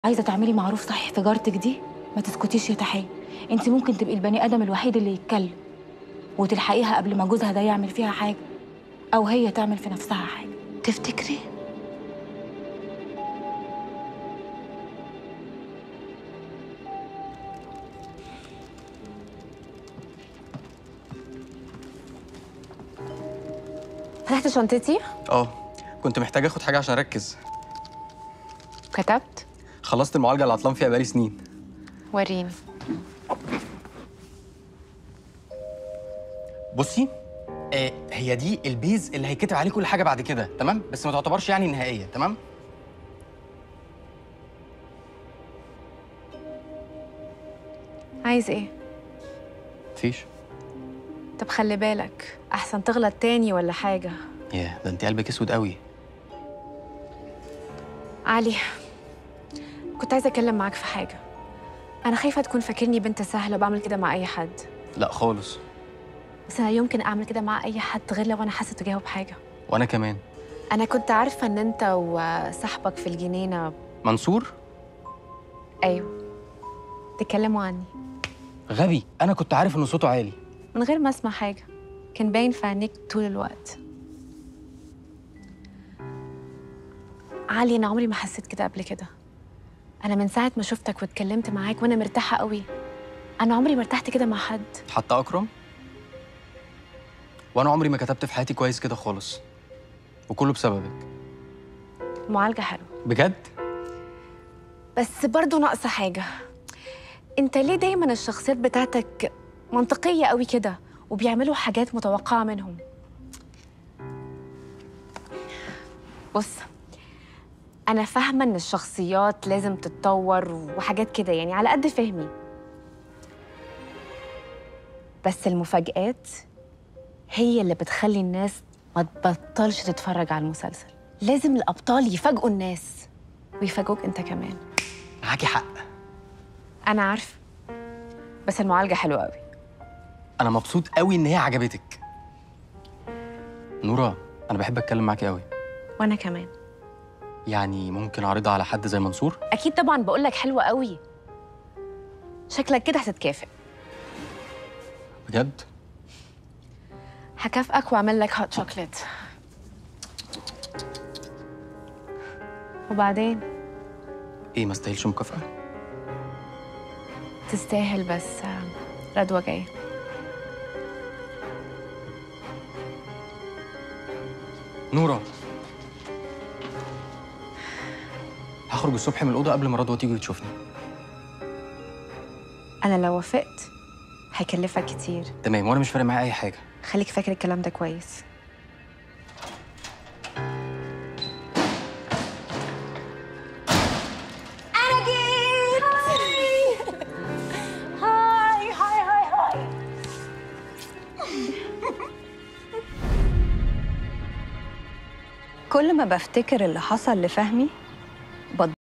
عايزه تعملي معروف صحيح في جارتك دي ما تسكتيش يا تحيه انت ممكن تبقي البني ادم الوحيد اللي يتكلم وتلحقيها قبل ما جوزها ده يعمل فيها حاجه او هي تعمل في نفسها حاجه تفتكري فتحت شنطتي اه كنت محتاج اخد حاجه عشان اركز وكتبت خلصت المعالجه اللي عطلان فيها بقالي سنين وريني بصي آه هي دي البيز اللي هيتكتب عليه كل حاجه بعد كده تمام بس ما تعتبرش يعني نهائيه تمام عايز ايه مفيش طب خلي بالك احسن تغلط تاني ولا حاجه ياه ده انت قلبك اسود قوي علي كنت عايزه اتكلم معاك في حاجه انا خايفه تكون فاكرني بنت سهله بعمل كده مع اي حد لا خالص بس انا يمكن اعمل كده مع اي حد غير لو انا حاسه تجاهه بحاجه وانا كمان انا كنت عارفه ان انت وصاحبك في الجنينه منصور ايوه تتكلموا عني غبي انا كنت عارف ان صوته عالي من غير ما اسمع حاجه كان باين في عينيك طول الوقت علي انا عمري ما حسيت كده قبل كده انا من ساعه ما شفتك واتكلمت معاك وانا مرتاحه قوي انا عمري ما ارتحت كده مع حد حتى اكرم وانا عمري ما كتبت في حياتي كويس كده خالص وكله بسببك المعالجه حلوه بجد بس برضه ناقصه حاجه انت ليه دايما الشخصيات بتاعتك منطقيه قوي كده وبيعملوا حاجات متوقعه منهم بص انا فاهمه ان الشخصيات لازم تتطور وحاجات كده يعني على قد فهمي بس المفاجآت هي اللي بتخلي الناس ما تبطلش تتفرج على المسلسل لازم الأبطال يفاجئوا الناس ويفاجئوك أنت كمان معاكي حق أنا عارفة بس المعالجة حلوة قوي انا مبسوط قوي ان هي عجبتك نورا انا بحب اتكلم معاكي قوي وأنا كمان يعني ممكن اعرضها على حد زي منصور أكيد طبعا بقول لك حلوة قوي شكلك كده هتتكافئ بجد هكافئك وأعمل لك هوت شوكليت وبعدين ايه ما استاهلش مكافاه تستاهل بس آه، ردوة جاية نورا هخرج الصبح من الاوضه قبل ما رضوى تيجي وتشوفني أنا لو وافقت هيكلفك كتير تمام وانا مش فارق معايا اي حاجه خليك فاكر الكلام ده كويس أنا جيت هاي هاي هاي هاي كل ما بفتكر اللي حصل لفهمي